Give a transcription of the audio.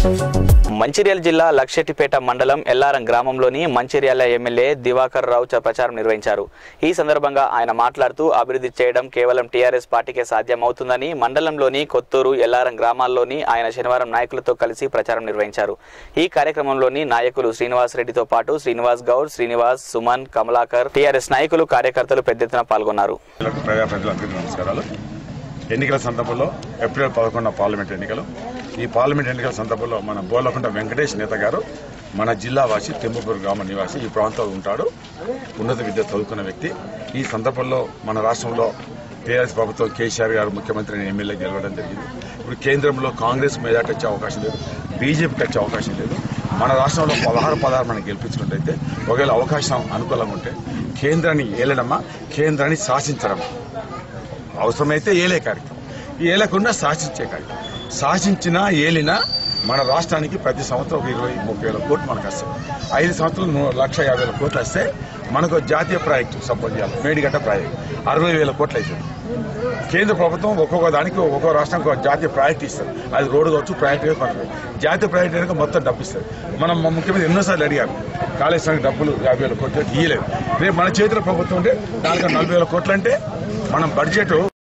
మంచిర్యాల జిల్లా లక్షెట్టిపేట మండలం ఎల్లారం గ్రామంలోని మంచిర్యాల ఎమ్మెల్యే దివాకర్ రావు చ- ప్రచారం నిర్వహించారు ఈ సందర్భంగా ఆయన మాట్లాడుతూ అభివృద్ధి చేయడం కేవలం టీఆర్ఎస్ పార్టీకే సాధ్యమవుతుందని మండలంలోని కొత్తూరు ఎల్లారం గ్రామాల్లోని ఆయన శనివారం నాయకులతో కలిసి ప్రచారం నిర్వహించారు ఈ కార్యక్రమంలోని నాయకులు శ్రీనివాస్ రెడ్డితో పాటు శ్రీనివాస్ గౌడ్ శ్రీనివాస్ సుమన్ కమలాకర్ టీఆర్ఎస్ నాయకులు కార్యకర్తలు పెద్ద ఎత్తున పాల్గొన్నారు ప్రజలకు ప్రజా ప్రజలందరికీ నమస్కారాలు ఎన్నికల సందర్భంలో ఏప్రిల్ పదకొండున పార్లమెంట్ ఎన్నికలు ఈ పార్లమెంట్ ఎన్నికల సందర్భంలో మన బోర్లకుంట వెంకటేష్ నేత గారు మన జిల్లా వాసి తెమ్మపూర్ గ్రామ నివాసి ఈ ప్రాంతంలో ఉంటాడు ఉన్నత విద్య చదువుకున్న వ్యక్తి ఈ సందర్భంలో మన రాష్ట్రంలో టీఆర్ఎస్ ప్రభుత్వం కేసీఆర్ గారు ముఖ్యమంత్రి ఎమ్మెల్యే గెలవడం జరిగింది ఇప్పుడు కేంద్రంలో కాంగ్రెస్ మెజార్టీ వచ్చే అవకాశం లేదు బీజేపీకి వచ్చే అవకాశం లేదు మన రాష్ట్రంలో పదహారు పదహారు మనం గెలిపించుకుంటైతే ఒకవేళ అవకాశం అనుకూలంగా ఉంటే కేంద్రాన్ని ఏలడమా కేంద్రాన్ని శాసించడమా అవసరమైతే ఏలే కార్యక్రమం ఈ ఏలకుండా శాసించే కార్యక్రమం శాసించినా ఏలినా మన రాష్ట్రానికి ప్రతి సంవత్సరం ఒక ఇరవై ముప్పై వేల కోట్లు మనకు వస్తాయి ఐదు సంవత్సరాలు నూ- లక్ష యాభై వేల కోట్లు వస్తే మనకు జాతీయ ప్రాజెక్టు సపోర్ట్ చేయాలి మేడిగడ్డ ప్రాజెక్ట్ అరవై వేల కోట్లు అవుతుంది కేంద్ర ప్రభుత్వం ఒక్కొక్క దానికి ఒక్కొక్క రాష్ట్రానికి ఒక జాతీయ ప్రాజెక్ట్ ఇస్తారు అది రోడ్డు కావచ్చు ప్రాజెక్ట్ కావచ్చు మనకు జాతీయ ప్రాజెక్ట్ కనుక మొత్తం డబ్బు ఇస్తారు మనం మా ముఖ్యమంత్రి ఎన్నోసార్లు అడిగారు కాళేశ్వరానికి డబ్బులు యాభై వేల కోట్లు ఇయ్యలేదు రేపు మన చేతిలో ప్రభుత్వం ఉంటే నాలుగు నలభై వేల కోట్లు అంటే మనం బడ్జెట్